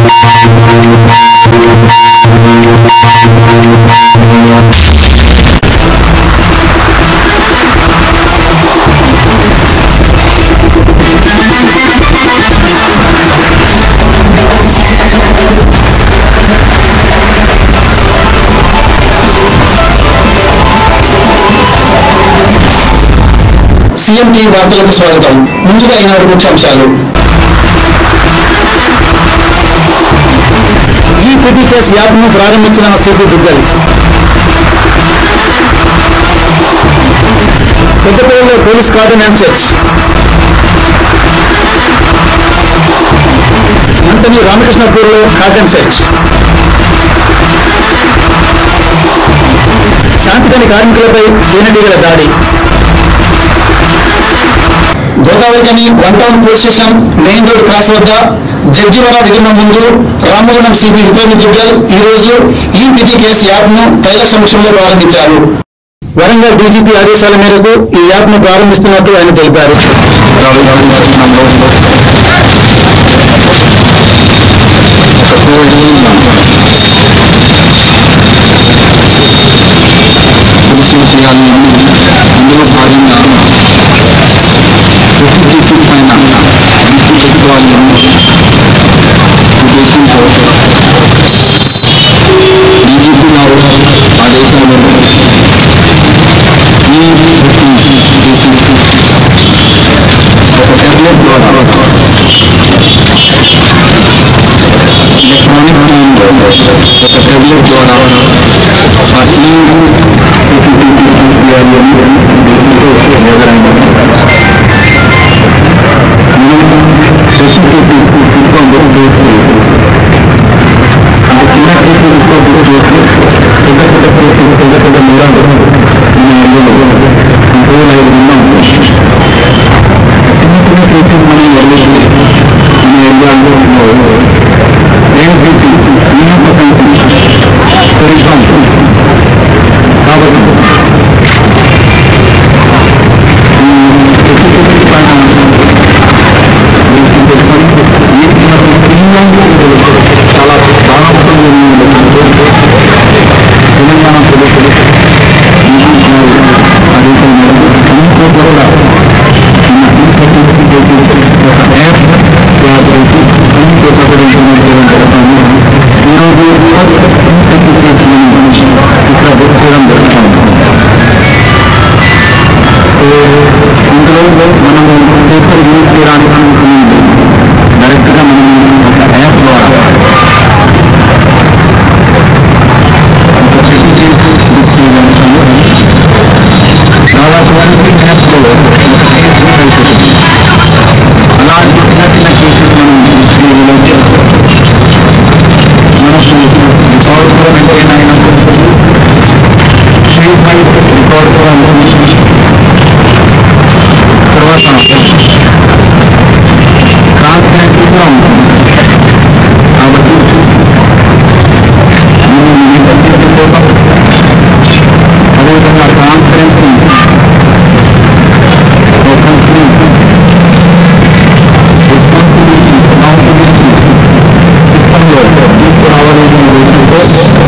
CM TV వార్తలకు స్వాగతం ముందుగా ఈనాడు ముఖ్యాంశాలు ఈ పిటికేస్ యాప్ను ప్రారంభించిన సిపి దుగ్గల్ పెద్దపల్లిలో పోలీస్ కార్డన్ అండ్ చర్చ్ అంటని రామకృష్ణపూర్లో కార్డన్ చర్చ్ శాంతిపని కార్మికులపై తేనెటీగల దాడి గోదావరికని one town police station main road cross వద్ద జడ్జివాడ విగ్రహం ముందు రామగుండం సిపి రిపోర్ట్ దుగ్గల్ ఈ రోజు ఈ పిటి కేసు యాప్ ను ప్రజల సమక్షంలో ప్రారంభించారు వరంగల్ డీజీపీ ఆదేశాల మేరకు ఈ యాప్ ను ప్రారంభిస్తున్నట్లు ఆయన తెలిపారు ఇందులో భాగంగా ప్రతి కేసెస్ పైన దృష్టి పెట్టుకోవాలని ఉద్దేశంతో డీజీపీ గారు ఆదేశాల మేరకు ఈ కేసెస్ ఒక టెబ్లెట్ ద్వారా ఎలక్ట్రానిక్ మీన్లో ఒక టెబ్లెట్ ద్వారా ఆ ఈ చిన్న చిన్న కేసెస్ మనం వెళ్ళేది మన ఏరియాలో main cases heinous offences for example కాబట్టి ఈ ప్రతి కేసెస్ పైన వీటికి పెట్టుకొని వీటికి మనం స్క్రీన్లో చాలా బాగా తెలంగాణ పోలీసులు ఆదేశాల మేరకు అన్ని చోట్ల కూడా మన ఈ ప్రతి కేసెస్ ఒక యాప్ తయారు చేసి అన్ని చోట్ల కూడా ఇంప్లిమెంట్ చేయడం జరుగుతుంది ఈరోజు ఫస్ట్ ఈ ప్రతి కేసు మనం ఇక్కడ బుక్ చేయడం జరుగుతుంది సో ఇందులో మనము పేపర్ యూజ్ చేయడానికి ముందు డైరెక్ట్గా మనం ఒక యాప్ ద్వారా ఒక ప్రతి కేసు బుక్ చేయగలుగుతాము చాలా క్వాలిటీ యాప్లో ఒక కేసు బుక్ అయిపోతుంది అలాంటి చిన్న చిన్న కేసెస్ మనం చేయగలిగితే మనకు రికార్డు కూడా మెయింటైన్ అయినప్పుడు స్ట్రీట్ బై రికార్డు కూడా ఉంటుంది తర్వాత ట్రాన్స్పరెన్సీ కూడా ఉంటుంది కాబట్టి మేము మెయింటైన్ చేసే కోసం అదేవిధంగా ట్రాన్స్పరెన్సీ ఒక కంపెనీ రెస్పాన్సిబిలిటీ అకౌంటబిలిటీ సిస్టంలో తీసుకురావాలనే ఉద్దేశంతో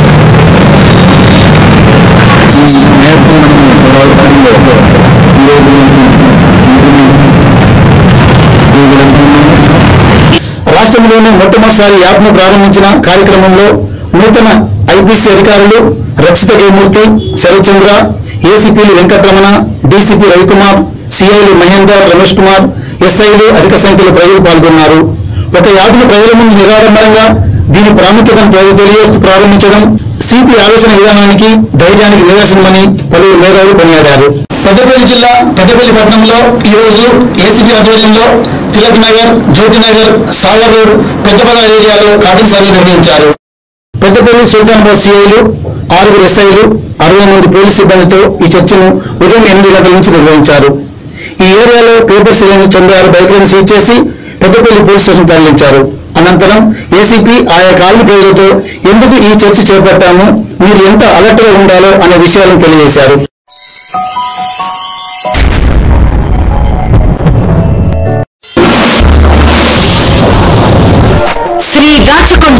ఈ యాప్ మనము డెవలపర్లో ఈరోజు నుంచి ఇంప్లిమెంట్ చేయగలుగుతున్నాము రాష్ట్రంలోనే మొట్టమొదటిసారి యాప్ ను ప్రారంభించిన కార్యక్రమంలో నూతన ఐపీసీ అధికారులు రక్షిత గేమూర్తి శరత్చంద్ర ఏసీపీలు వెంకటరమణ డీసీపీ రవికుమార్ సిఐలు మహేందర్ రమేష్ కుమార్ ఎస్ఐలు అధిక సంఖ్యలో ప్రజలు పాల్గొన్నారు ఒక యాప్ను ప్రజల ముందు నిరాడంబరంగా దీని ప్రాముఖ్యతను ప్రజలు తెలియజేస్తూ ప్రారంభించడం సిపి ఆలోచన విధానానికి ధైర్యానికి నిదర్శనమని పలువురు మేధావులు కొనియాడారు పెద్దపల్లి జిల్లా పెద్దపల్లి పట్టణంలో ఈ రోజు ఏసీపీ ఆధ్వర్యంలో తిలక్ నగర్ జ్యోతి నగర్ సాగర్ రోడ్ పెద్దపల్లి ఏరియాలో కాటన్ సర్వే నిర్వహించారు పెద్దపల్లి సుల్తానాబాద్ సిఐలు ఆరుగురు ఎస్ఐలు అరవై మంది పోలీసు సిబ్బందితో ఈ చర్చను ఉదయం ఎనిమిది గంటల నుంచి నిర్వహించారు ఈ ఏరియాలో పేపర్స్ లేని తొంభై ఆరు బైకులను సీజ్ చేసి పెద్దపల్లి పోలీస్ స్టేషన్ తరలించారు అనంతరం ఏసీపీ ఆయా కాలనీ ప్రజలతో ఎందుకు ఈ చర్చ చేపట్టాము మీరు ఎంత అలర్ట్ గా ఉండాలో అనే విషయాలను తెలియజేశారు Shri Rachakonda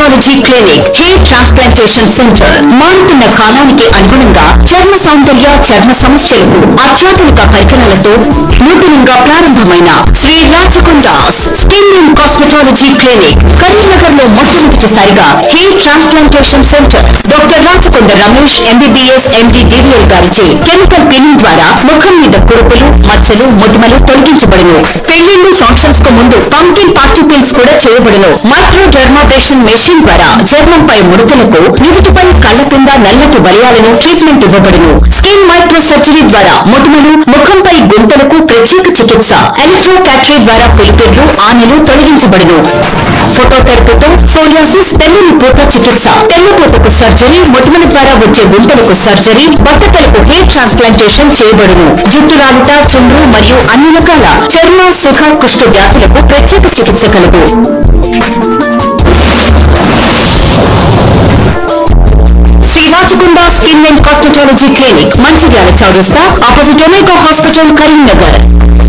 cosmetology clinic hair transplantation center మారుతున్న కాలానికి అనుగుణంగా చర్మ సౌందర్య చర్మ సమస్యలకు అత్యాధునిక పరికరాలతో నూతనంగా ప్రారంభమైన Shri Rachakonda's skin and cosmetology clinic Karimnagar లో మొట్టమొదటిసారిగా hair transplantation center doctor Rachakonda Ramesh MBBS MD DVL గారిచే కెమికల్ క్లీనింగ్ ద్వారా ముఖం మీద కురుపులు మచ్చలు మొటిమలు తొలగించబడును పెళ్లిళ్లు ఫంక్షన్స్ కు ముందు పంకిన్ పార్టీ పిల్స్ కూడా చేయబడును మైక్రో డర్మాబ్రేషన్ మెషిన్ ద్వారా చర్మంపై ముడతలకు నుదుటిపై కళ్ల కింద నల్లటి వలయాలను ట్రీట్మెంట్ ఇవ్వబడును స్కిన్ మైక్రో సర్జరీ ద్వారా మొటిమలు ముఖంపై గుంతలకు ప్రత్యేక చికిత్స ఎలక్ట్రో క్యాటరీ ద్వారా పులిపెర్లు ఆనెలు తొలగించబడును ఫోటోథెరపీతో సోరియాసిస్ తెల్లని పూత చికిత్స తెల్లపూతకు సర్జరీ మొటిమల ద్వారా వచ్చే గుంతలకు సర్జరీ బట్టతలకు హెయిర్ ట్రాన్స్ప్లాంటేషన్ చేయబడును జుట్టు రాలుట చుండ్రు మరియు అన్ని రకాల చర్మ సుఖ కుష్ఠ వ్యాధులకు ప్రత్యేక చికిత్స కలదు Shri Rachakonda skin and cosmetology clinic Mancherial చౌరస్తా opposite Omega hospital Karimnagar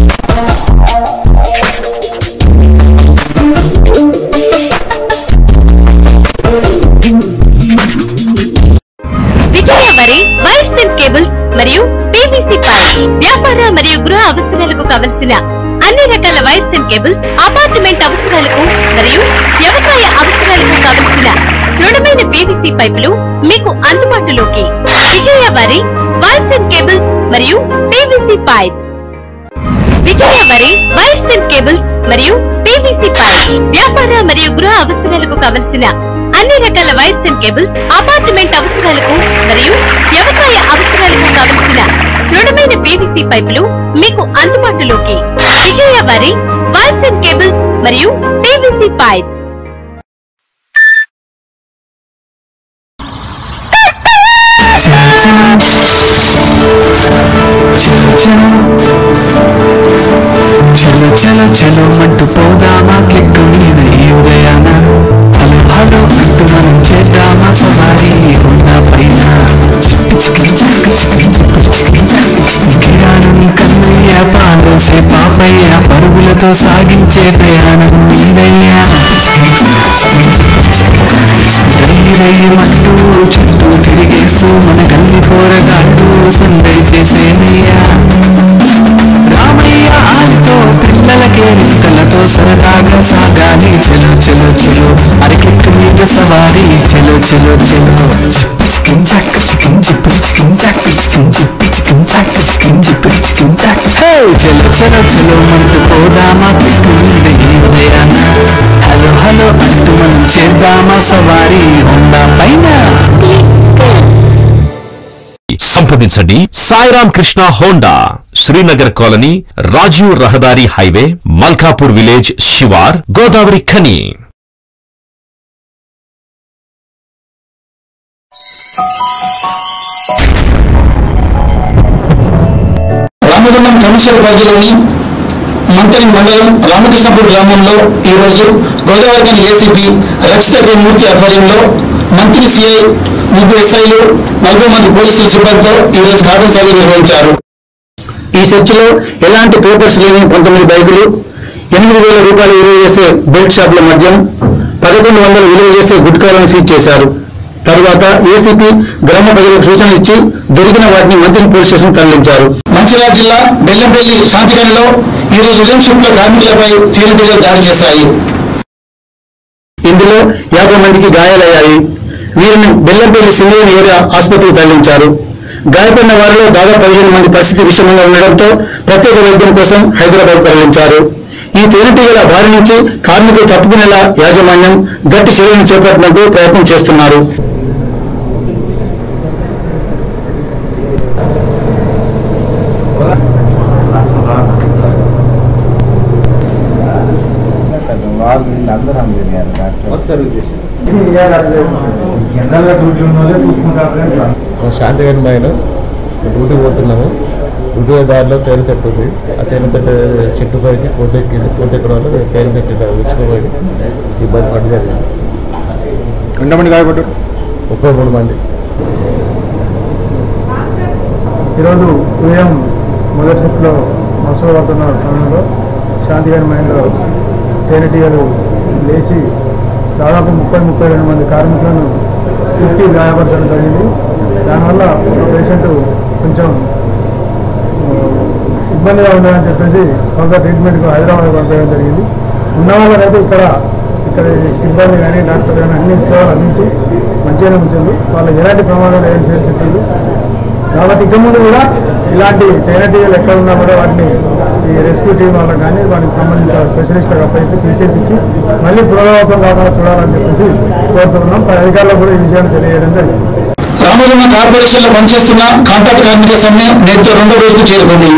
Vijaya మరి వైర్స్ అండ్ కేబుల్స్ మరియు పీవీసీ పైప్ వ్యాపార మరియు గృహ అవసరాలకు కావలసిన అన్ని రకాల వైర్స్ అండ్ కేబుల్స్ అపార్ట్మెంట్ అవసరాలకు మరియు వ్యవసాయ అవసరాలకు కావలసిన దృఢమైన పీవీసీ పైపులు మీకు అందుబాటులోకి విజయ వారి వైర్స్ అండ్ కేబుల్స్ మరియు పీవీసీ పైప్ విజయ వరి వైర్స్ అండ్ కేబుల్స్ మరియు పీవీసీ పైప్ వ్యాపార మరియు గృహ అవసరాలకు కావలసిన అన్ని రకాల వైర్స్ అండ్ కేబుల్స్ అపార్ట్మెంట్ అవసరాలకు మరియు వ్యవసాయ అవసరాలకు కావలసిన దృఢమైన పీవీసీ పైపులు మీకు అందుబాటులోకి విజయ వరి వైర్స్ అండ్ కేబుల్స్ మరియు పీవీసీ పైప్ చలో చలో చలో మంటూ పోదామా కిక్కు మీద ఈ ఉదయాన హలో హలో అంటూ మనం చేద్దామా సవారీ హోండా పైన కిరాణం కన్నయ్య పాదోసే పాపయ్య పరుగులతో సాగించే ప్రయాణం మీదయ్యా ధైర్యమంటూ చుట్టూ తిరిగేస్తూ మన గల్లి పోరగాళ్ళు సందడి చేసేనయ్యా రామయ్య ఆలితో పిల్లలకే నిక్కలతో సరదాగా సాగాలి చలో చలో చలో అరకెక్కు మీద సవారీ చలో చలో చలో చికిన్ చాక్ చికిన్ చిప్పి చికిన్ చాక్ చికిన్ చిప్పి చికిన్ చాక్ చికిన్ చిప్పి చికిన్ చాక్ హే చలో చలో చలో మంటూ పోదామా పిక్కు మీద ఈ ఉదయాన హలో హలో అంటూ మనం చేద్దామా సవారీ హోండా పైన సంప్రదించండి సాయిరామ్ కృష్ణ హోండా శ్రీనగర్ కాలనీ రాజీవ్ రహదారి హైవే మల్కాపూర్ విలేజ్ శివార్ గోదావరి ఖని రామగుండం కమిషనర్ పరిధిలోని మంత్రి మండలం రామకృష్ణపూర్ గ్రామంలో ఈరోజు గోదావరి ఏసీపీ రక్షిత కే మూర్తి ఆధ్వర్యంలో మంత్రి సిఐ ముగ్గురు ఎస్ఐలు నలభై మంది పోలీసుల సిబ్బందితో ఈరోజు కాటన్ సభ నిర్వహించారు ఈ సెర్చ్లో ఎలాంటి పేపర్స్ లేని పంతొమ్మిది బైకులు ఎనిమిది వేల రూపాయలు విలువ చేసే బెల్ట్ షాపుల మద్యం పదకొండు వందలు విలువ చేసే గుట్కాలను సీజ్ చేశారు తరువాత ఏసీపీ గ్రామ ప్రజలకు సూచనలు ఇచ్చి దొరికిన వాటిని మంత్రి పోలీస్ స్టేషన్ తరలించారు మంచిర్యాల జిల్లా బెల్లంపల్లి శాంతిగనిలో ఈ రోజు ఉదయం షిఫ్ట్ల కార్మికులపై తేలికగా దాడి చేశాయి ఇందులో యాభై మందికి గాయాలయ్యాయి వీరిని బెల్లంపల్లి సింగరేణి ఏరియా ఆసుపత్రికి తరలించారు గాయపడిన వారిలో దాదాపు పదిహేను మంది పరిస్థితి విషమంగా ఉండడంతో ప్రత్యేక వైద్యం కోసం హైదరాబాద్ తరలించారు ఈ తేనెటీగల బారి నుంచి కార్మికులు తప్పుకునేలా యాజమాన్యం గట్టి చర్యలను చేపట్టినట్టు ప్రయత్నం చేస్తున్నారు శాంతిగన్ పైన డ్యూటీ పోతున్నాము డ్యూటీ దారిలో తేనె చెట్టు ఉంది ఆ తేనె చెట్టు చెట్టు పైకి కోత ఎక్కింది కోత ఎక్కడం వల్ల తేనె చెట్టు విచ్చుకోబడి ఇబ్బంది పడి జరిగింది ఎంతమంది గాయపడ్డారు ముప్పై మూడు మంది ఈరోజు ఉదయం మొదటి షిఫ్ట్లో మసలు పడుతున్న సమయంలో శాంతిగారి మైండ్లో తేనెటీగలు లేచి దాదాపు ముప్పై ముప్పై రెండు మంది కార్మికులను కుట్టి గాయపరచడం జరిగింది దానివల్ల ఒక పేషెంట్ కొంచెం ఆ, ఇబ్బందిగా ఉందని చెప్పేసి కొంత ట్రీట్మెంట్కు హైదరాబాద్ పంపించడం జరిగింది ఉన్న వాళ్ళనైతే ఇక్కడ ఇక్కడ ఈ సిబ్బంది కానీ డాక్టర్ కానీ అన్ని సేవలు అందించి మంచిగానే ఉంచారు వాళ్ళకి ఎలాంటి ప్రమాదాలు ఏం చేసి కాబట్టి ఇక ముందు కూడా ఇలాంటి తేనెటీగలు ఎక్కడ ఉన్నా కూడా వాటిని ఈ రెస్క్యూ టీం వాళ్ళకి కానీ వాటికి సంబంధించిన స్పెషలిస్ట్లకు అప్పయితే తీసేపించి మళ్ళీ పునరావృతం కాకుండా చూడాలని చెప్పేసి కోరుతున్నాం పై అధికారులకు కూడా ఈ విషయాన్ని తెలియజేయడం జరిగింది రామగుండ కార్పొరేషన్ లో పనిచేస్తున్న కాంట్రాక్ట్ కార్మికుల సమ్మె నేటితో రెండో రోజుకు చేరుకుంది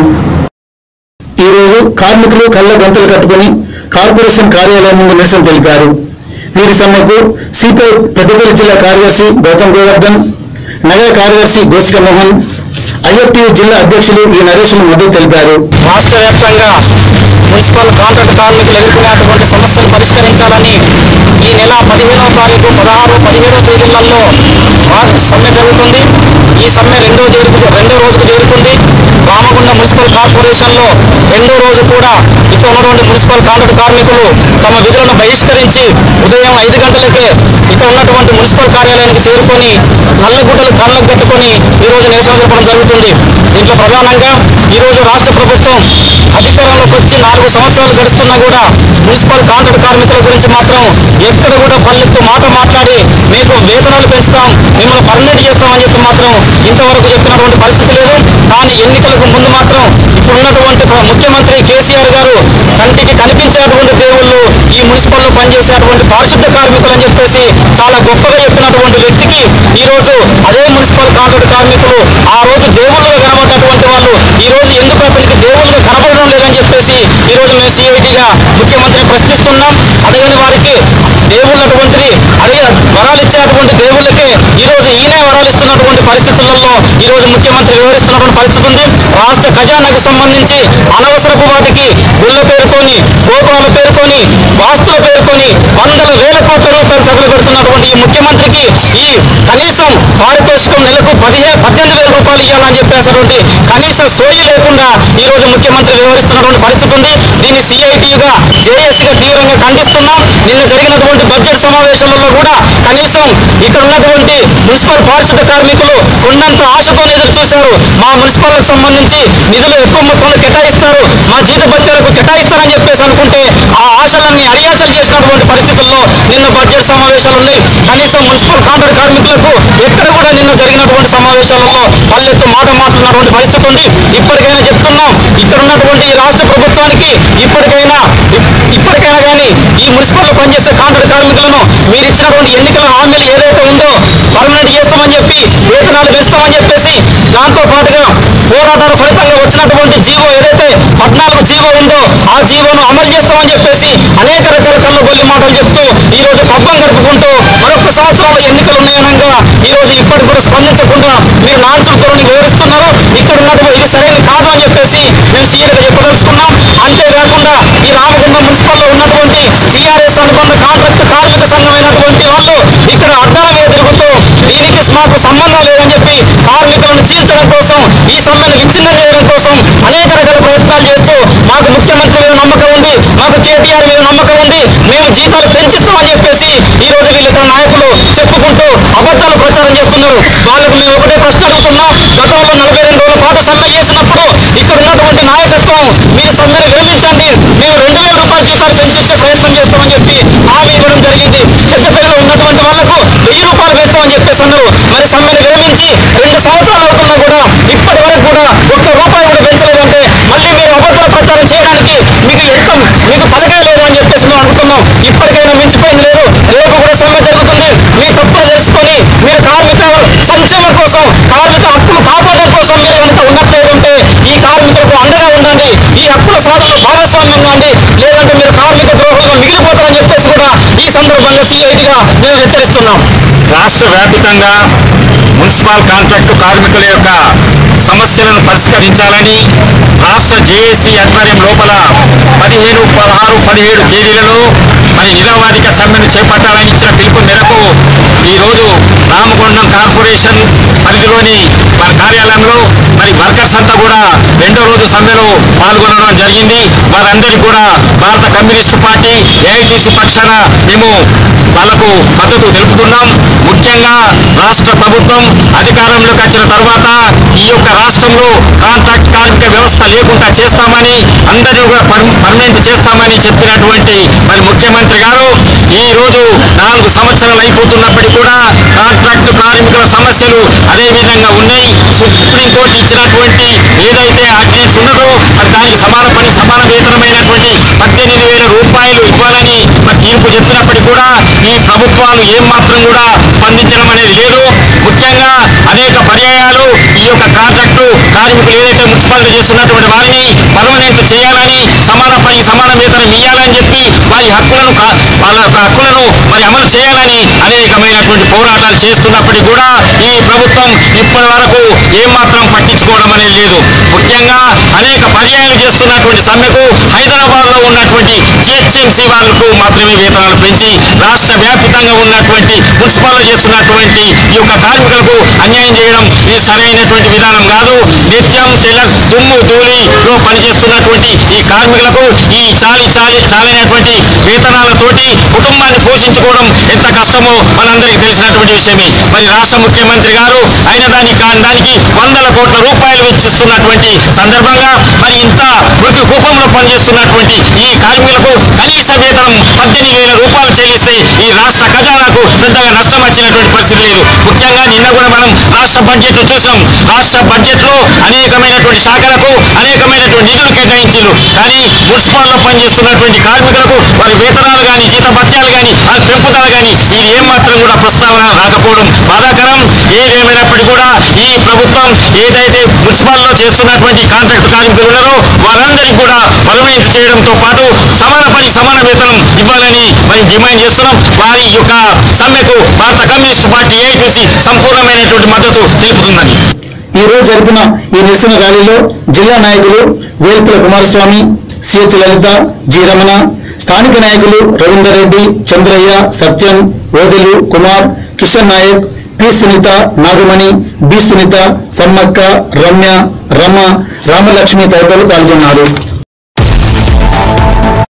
ఈ రోజు కార్మికులు కళ్ళ గంతలు కట్టుకుని కార్పొరేషన్ కార్యాలయం ముందు నిరసన తెలిపారు వీరి సమ్మెకు సిపిఐ పెద్దపల్లి జిల్లా కార్యదర్శి గౌతమ్ గోవర్ధన్ నగర కార్యదర్శి గోసిక మోహన్ ఐఎఫ్టీ జిల్లా అధ్యక్షులు ఈ నరేష్లు మద్దతు తెలిపారు రాష్ట్ర వ్యాప్తంగా మున్సిపల్ కాంట్రాక్ట్ కార్మికులు ఎదుర్కొనేటువంటి సమస్యలు పరిష్కరించాలని ఈ నెల పదిహేనవ తారీఖు పదహారు పదిహేడవ తేదీలలో మా సమ్మె జరుగుతుంది ఈ సమ్మె రెండో చేరుకు రెండో రోజుకు చేరుకుంది రామగుండ మున్సిపల్ కార్పొరేషన్లో రెండో రోజు కూడా ఇక్కడ ఉన్నటువంటి మున్సిపల్ కాంట్రాక్ట్ కార్మికులు తమ విధులను బహిష్కరించి ఉదయం ఐదు గంటలకే ఇక్కడ ఉన్నటువంటి మున్సిపల్ కార్యాలయానికి చేరుకొని నల్లగుడ్డలు కళ్ళకు కట్టుకొని ఈ రోజు నిరసన జరపడం జరుగుతుంది దీంట్లో ప్రధానంగా ఈ రోజు రాష్ట్ర ప్రభుత్వం అధికారంలోకి వచ్చి నాలుగు సంవత్సరాలు గడుస్తున్నా కూడా మున్సిపల్ కాంట్రాక్ట్ కార్మికుల గురించి మాత్రం ఎక్కడ కూడా పల్లెత్తు మాట మాట్లాడి మీకు వేతనాలు పెంచుతాం మిమ్మల్ని పర్మనెంట్ చేస్తామని చెప్పి మాత్రం ఇంతవరకు చెప్పినటువంటి పరిస్థితి లేదు కానీ ఎన్నికలకు ముందు మాత్రం ఇప్పుడు ఉన్నటువంటి ప్ర- ముఖ్యమంత్రి కేసీఆర్ గారు కంటికి కనిపించేటువంటి దేవుళ్ళు ఈ మున్సిపల్లో పనిచేసేటువంటి పారిశుద్ధ కార్మికులు అని చెప్పేసి చాలా గొప్పగా చెప్పినటువంటి వ్యక్తికి ఈ రోజు అదే మున్సిపల్ కాంట్రాక్ట్ కార్మికులు ఆ రోజు దేవుళ్ళుగా కనబడినటువంటి వాళ్ళు ఈ రోజు ఎందుకు అతనికి దేవుళ్ళుగా కనబడడం లేదని చెప్పేసి ఈ రోజు మేము సిఐటిగా ముఖ్యమంత్రిని ప్రశ్నిస్తున్నాం అడగని వారికి దేవుళ్ళటువంటి అడిగే వరాలు ఇచ్చేటువంటి దేవుళ్ళకే ఈ రోజు ఈయనే వరాలు ఇస్తున్నటువంటి పరిస్థితులలో ఈ రోజు ముఖ్యమంత్రి వివరిస్తున్నటువంటి పరిస్థితి ఉంది రాష్ట్ర ఖజానాకు సంబంధించి అనవసరపు వాటికి గుళ్ళ పేరుతోని గోపురాల పేరుతోని వాస్తుల పేరుతోని వందల వేల కోట్ల రూపాయలు తగులబెడుతున్నటువంటి ఈ ముఖ్యమంత్రికి ఈ కనీసం పారితోషికం నెలకు పదిహేను పద్దెనిమిది వేల రూపాయలు ఇవ్వాలని చెప్పేసినటువంటి కనీస సోయి లేకుండా ఈ రోజు ముఖ్యమంత్రి వివరిస్తున్నటువంటి పరిస్థితి ఉంది దీన్ని సిఐటిగా జేఏసీగా తీవ్రంగా ఖండిస్తున్నాం నిన్న జరిగినటువంటి బడ్జెట్ సమావేశంలో కూడా కనీసం ఇక్కడ ఉన్నటువంటి మున్సిపల్ పారిశుద్ధ కార్మికులు కొండంత ఆశతోనే ఎదురు చూశారు మా మున్సిపాలకు సంబంధించి నిధులు ఎక్కువ మొత్తంలో కేటాయిస్తారు మా జీతభత్యాలకు కేటాయిస్తారని చెప్పేసి అనుకుంటే ఆ ఆశలన్నీ అడియాసలు చేసినటువంటి పరిస్థితుల్లో నిన్న బడ్జెట్ సమావేశాలు ఉన్నాయి కనీసం మున్సిపల్ కాంట్రాక్ట్ కార్మికులకు ఎక్కడ కూడా నిన్న జరిగినటువంటి సమావేశాలలో వాళ్ళెత్తు మాట మాట్లాడినటువంటి పరిస్థితి ఉంది ఇప్పటికైనా చెప్తున్నాం ఇక్కడ ఉన్నటువంటి ఈ రాష్ట్ర ప్రభుత్వానికి ఇప్పటికైనా ఇప్- ఇప్పటికైనా కానీ ఈ మున్సిపల్లో పనిచేసే కాంట్రాక్ట్ కార్మికులను మీరు ఇచ్చినటువంటి ఎన్నికల హామీలు ఏదైతే ఉందో పర్మనెంట్ చేస్తామని చెప్పి వేతనాలు పెంచుతామని చెప్పేసి దాంతో పాటుగా పోరాటాల ఫలితంగా వచ్చినటువంటి జీవో ఏదైతే పద్నాలుగు జీవో ఉందో ఆ జీవోను అమలు చేస్తామని చెప్పేసి అనేక రకాల కళ్ళబొల్లి మాటలు చెప్తూ ఈ రోజు పబ్బం గడుపుకుంటూ మరొక సంవత్సరంలో ఎన్నికలు ఉన్నాయనగా ఈ రోజు ఇప్పటికి కూడా స్పందించకుండా మీరు నాన్సుల ధోరణి వివరిస్తున్నారు ఇక్కడ ఉన్నటువంటి ఇది సరైనది కాదు అని చెప్పేసి మేము సీరియల్గా చెప్పదలుచుకున్నాం అంతేకాకుండా ఈ రామగుండం మున్సిపల్లో ఉన్నటువంటి టీఆర్ఎస్ అనుబంధ కాంట్రాక్ట్ కార్మిక సంఘమైనటువంటి వాళ్ళు ఇక్కడ అడ్డాల మీద తిరుగుతూ దీనికి మాకు సంబంధం లేదని చెప్పి కార్మికులను చీల్చడం కోసం ఈ సమ్మెను విచ్ఛిన్నం చేయడం కోసం అనేక రకాల ప్రయత్నాలు చేస్తూ మాకు ముఖ్యమంత్రి మీద నమ్మకం ఉంది మాకు కేటీఆర్ మీద నమ్మకం ఉంది మేము జీతాలు పెంచుతామని చెప్పేసి ఈ రోజు వీళ్ళు ఇక్కడ నాయకులు చెప్పుకుంటూ అబద్ధాలు ప్రచారం చేస్తున్నారు వాళ్ళకు మేము ఒకటే ప్రశ్న అడుగుతున్నాం గతంలో నలభై రెండు రోజుల పాటు సమ్మె చేసినప్పుడు ఇక్కడ ఉన్నటువంటి నాయకత్వం మీరు సమ్మెను విరమించండి మేము రెండు వేల రూపాయల జీతాలు పెంచిస్తే ప్రయత్నం చేస్తామని చెప్పి హామీ ఇవ్వడం జరిగింది పెద్దపల్లిలో ఉన్నటువంటి వాళ్లకు వెయ్యి రూపాయలు వేస్తామని చెప్పేసి అన్నారు మరి సమ్మెను విరమించి రెండు సంవత్సరాలు అవుతున్నా కూడా ఇప్పటి వరకు కూడా ఒక్క రూపాయి కూడా పెంచలేదంటే మళ్ళీ మీరు అబద్ధాల ప్రచారం చేయడానికి మీకు ఎంత మీకు తలకాయ లేదు అని చెప్పేసి మేము అనుకున్నాం ఇప్పటికైనా మించిపోయింది లేదు రేపు కూడా సమ్మె జరుగుతుంది మీ తప్పులు తెలుసుకొని మీరు కార్మిక సంక్షేమం కోసం కార్మిక హక్కులు కాపాడడం కోసం మీరు కనుక ఉన్నట్లేదంటే ఈ కార్మికులకు అండగా ఉండండి ఈ హక్కుల సాధనలో భాగస్వామ్యం కాండి లేదంటే మీరు కార్మిక ద్రోహులుగా మిగిలిపోతారని చెప్పేసి కూడా ఈ సందర్భంగా సిఐటిగా మేము హెచ్చరిస్తున్నాం రాష్ట్ర వ్యాపితంగా మున్సిపల్ కాంట్రాక్టు కార్మికుల యొక్క సమస్యలను పరిష్కరించాలని రాష్ట్ర జేఏసీ ఆధ్వర్యం లోపల పదిహేను పదహారు పదిహేడు తేదీలలో మరి నిరవాధిక సమ్మెను చేపట్టాలని ఇచ్చిన పిలుపు మేరకు ఈ రోజు రామగుండం కార్పొరేషన్ పరిధిలోని వారి కార్యాలయంలో మరి వర్కర్స్ అంతా కూడా రెండో రోజు సమ్మెలో పాల్గొనడం జరిగింది వారందరికీ కూడా భారత కమ్యూనిస్టు పార్టీ ఏఐటీసీ పక్షాన మేము వాళ్లకు మద్దతు తెలుపుతున్నాం ముఖ్యంగా రాష్ట్ర ప్రభుత్వం అధికారంలోకి వచ్చిన తర్వాత ఈ యొక్క రాష్ట్రంలో కాంట్రాక్ట్ కార్మిక వ్యవస్థ లేకుండా చేస్తామని అందరినీ కూడా పర్- పర్మనెంట్ చేస్తామని చెప్పినటువంటి మరి ముఖ్యమంత్రి గారు ఈ రోజు నాలుగు సంవత్సరాలు అయిపోతున్నప్పటికీ కూడా కాంట్రాక్ట్ కార్మికుల సమస్యలు అదే విధంగా ఉన్నాయి సుప్రీంకోర్టు ఇచ్చినటువంటి ఏదైతే ఆర్డినెన్స్ ఉన్నదో మరి దానికి సమాన పని సమాన వేతనమైనటువంటి పద్దెనిమిది వేల రూపాయలు ఇవ్వాలని మరి తీర్పు చెప్పినప్పటికీ కూడా ఈ ప్రభుత్వాలు ఏం మాత్రం కూడా స్పందించడం అనేది లేదు ముఖ్యంగా అనేక పర్యాయాలు ఈ యొక్క కాంట్రాక్టు కార్మికులు ఏదైతే మున్సిపాలిటీ చేస్తున్నటువంటి వారిని పర్మనెంట్ చేయాలని సమాన పని సమాన వేతనం ఇవ్వాలని చెప్పి వారి హక్కులను కా- వాళ్ళ యొక్క హక్కులను మరి అమలు చేయాలని అనేకమైనటువంటి పోరాటాలు చేస్తున్నప్పటికీ కూడా ఈ ప్రభుత్వం ఇప్పటి వరకు ఏమాత్రం పట్టించుకోవడం అనేది లేదు ముఖ్యంగా అనేక పర్యాయాలు చేస్తున్నటువంటి సమ్మెకు హైదరాబాద్ లో ఉన్నటువంటి జిహెచ్ఎంసీ వాళ్లకు మాత్రమే వేతనాలు పెంచి రాష్ట్ర వ్యాప్తంగా ఉన్నటువంటి మున్సిపాల్లో చేస్తున్నటువంటి ఈ యొక్క కార్మికులకు అన్యాయం చేయడం ఇది సరైనటువంటి విధానం కాదు నిత్యం తెల దుమ్ము ధూళిలో పనిచేస్తున్నటువంటి ఈ కార్మికులకు ఈ చాలి చాలి చాలైనటువంటి వేతనాలతోటి కుటుంబాన్ని పోషించుకోవడం ఎంత కష్టమో మనందరికీ తెలిసినటువంటి విషయమే మరి రాష్ట్ర ముఖ్యమంత్రి గారు అయిన దానికి కాని దానికి వందల కోట్ల రూపాయలు వెచ్చిస్తున్నటువంటి సందర్భంగా మరి ఇంత మృతి కూపంలో పనిచేస్తున్నటువంటి ఈ కార్మికులకు కనీస వేతనం పద్దెనిమిది వేల రూపాయలు చెల్లిస్తే ఈ రాష్ట్ర ఖజానాకు పెద్దగా నష్టం వచ్చినటువంటి పరిస్థితి లేదు ముఖ్యంగా నిన్న కూడా మనం రాష్ట్ర బడ్జెట్ లో చూసాం రాష్ట్ర బడ్జెట్ లో అనేకమైనటువంటి శాఖలకు అనేకమైనటువంటి నిధులు కేటాయించారు కానీ మున్సిపాల్లో పనిచేస్తున్నటువంటి కార్మికులకు వారి వేతనాలు కానీ జీత భత్యాలు కానీ వారి పెంపుదల కానీ ఇది ఏమాత్రం కూడా ప్రస్తావన రాకపోవడం బాధాకరం ఏదేమైనప్పటికీ కూడా ఈ ప్రభుత్వం ఏదైతే మున్సిపాల్లో చేస్తున్నటువంటి కాంట్రాక్ట్ కార్మికులు ఉన్నారో వారందరికీ కూడా పర్మనెంట్ చేయడంతో పాటు సమాన పని సమాన వేతనం ఇవ్వాలని మేము డిమాండ్ చేస్తున్నాం వారి యొక్క సమ్మెకు భారత కమ్యూనిస్ట్ పార్టీ ఏఐటీసీ సంపూర్ణమైనటువంటి మద్దతు తెలుపుతుందని ఈ రోజు జరిపిన ఈ నిరసన ర్యాలీలో జిల్లా నాయకులు వేల్పుల కుమారస్వామి సిహెచ్ లలిత జి రమణ స్థానిక నాయకులు రవీందర్ రెడ్డి చంద్రయ్య సత్యం ఓదెలు కుమార్ కిషన్ నాయక్ పి సునీత నాగమణి బి సునీత సమ్మక్క రమ్య రమ రామలక్ష్మి తదితరులు పాల్గొన్నారు